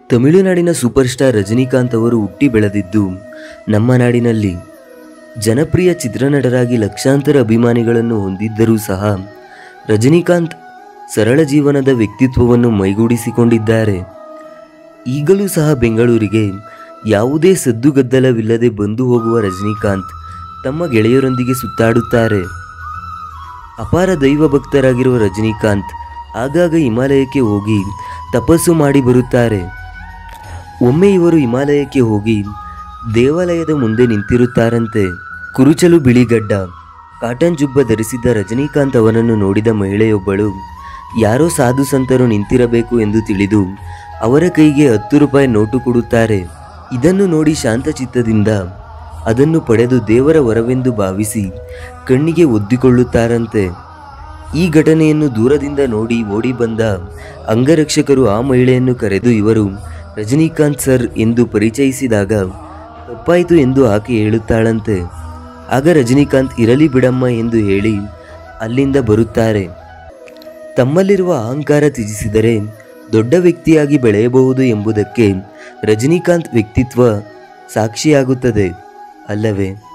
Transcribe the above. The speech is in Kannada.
ತಮಿಳುನಾಡಿನ ಸೂಪರ್ ಸ್ಟಾರ್ ರಜನಿಕಾಂತ್ ಅವರು ಹುಟ್ಟಿ ಬೆಳೆದಿದ್ದು ನಮ್ಮ ನಾಡಿನಲ್ಲಿ ಜನಪ್ರಿಯ ಚಿತ್ರನಟರಾಗಿ ಲಕ್ಷಾಂತರ ಅಭಿಮಾನಿಗಳನ್ನು ಹೊಂದಿದ್ದರೂ ಸಹ ರಜನಿಕಾಂತ್ ಸರಳ ಜೀವನದ ವ್ಯಕ್ತಿತ್ವವನ್ನು ಮೈಗೂಡಿಸಿಕೊಂಡಿದ್ದಾರೆ ಈಗಲೂ ಸಹ ಬೆಂಗಳೂರಿಗೆ ಯಾವುದೇ ಸದ್ದುಗದ್ದಲವಿಲ್ಲದೆ ಬಂದು ಹೋಗುವ ರಜನಿಕಾಂತ್ ತಮ್ಮ ಗೆಳೆಯರೊಂದಿಗೆ ಸುತ್ತಾಡುತ್ತಾರೆ ಅಪಾರ ದೈವ ಭಕ್ತರಾಗಿರುವ ರಜನಿಕಾಂತ್ ಆಗಾಗ ಹಿಮಾಲಯಕ್ಕೆ ಹೋಗಿ ತಪಸ್ಸು ಮಾಡಿ ಬರುತ್ತಾರೆ ಒಮ್ಮೆ ಇವರು ಹಿಮಾಲಯಕ್ಕೆ ಹೋಗಿ ದೇವಾಲಯದ ಮುಂದೆ ನಿಂತಿರುತ್ತಾರಂತೆ ಕುರುಚಲು ಬಿಳಿಗಡ್ಡ ಕಾಟನ್ ಜುಬ್ಬ ಧರಿಸಿದ್ದ ರಜನಿಕಾಂತ್ ಅವನನ್ನು ನೋಡಿದ ಮಹಿಳೆಯೊಬ್ಬಳು ಯಾರೋ ಸಾಧು ಸಂತರು ನಿಂತಿರಬೇಕು ಎಂದು ತಿಳಿದು ಅವರ ಕೈಗೆ ಹತ್ತು ರೂಪಾಯಿ ನೋಟು ಕೊಡುತ್ತಾರೆ ಇದನ್ನು ನೋಡಿ ಶಾಂತಚಿತ್ತದಿಂದ ಅದನ್ನು ಪಡೆದು ದೇವರ ವರವೆಂದು ಭಾವಿಸಿ ಕಣ್ಣಿಗೆ ಒದ್ದಿಕೊಳ್ಳುತ್ತಾರಂತೆ ಈ ಘಟನೆಯನ್ನು ದೂರದಿಂದ ನೋಡಿ ಓಡಿ ಬಂದ ಅಂಗರಕ್ಷಕರು ಆ ಮಹಿಳೆಯನ್ನು ಕರೆದು ಇವರು ರಜನಿಕಾಂತ್ ಸರ್ ಎಂದು ಪರಿಚಯಿಸಿದಾಗ ತಪ್ಪಾಯಿತು ಎಂದು ಆಕೆ ಹೇಳುತ್ತಾಳಂತೆ ಆಗ ರಜನಿಕಾಂತ್ ಇರಲಿ ಬಿಡಮ್ಮ ಎಂದು ಹೇಳಿ ಅಲ್ಲಿಂದ ಬರುತ್ತಾರೆ ತಮ್ಮಲ್ಲಿರುವ ಅಹಂಕಾರ ತ್ಯಜಿಸಿದರೆ ದೊಡ್ಡ ವ್ಯಕ್ತಿಯಾಗಿ ಬೆಳೆಯಬಹುದು ಎಂಬುದಕ್ಕೆ ರಜನಿಕಾಂತ್ ವ್ಯಕ್ತಿತ್ವ ಸಾಕ್ಷಿಯಾಗುತ್ತದೆ ಅಲ್ಲವೇ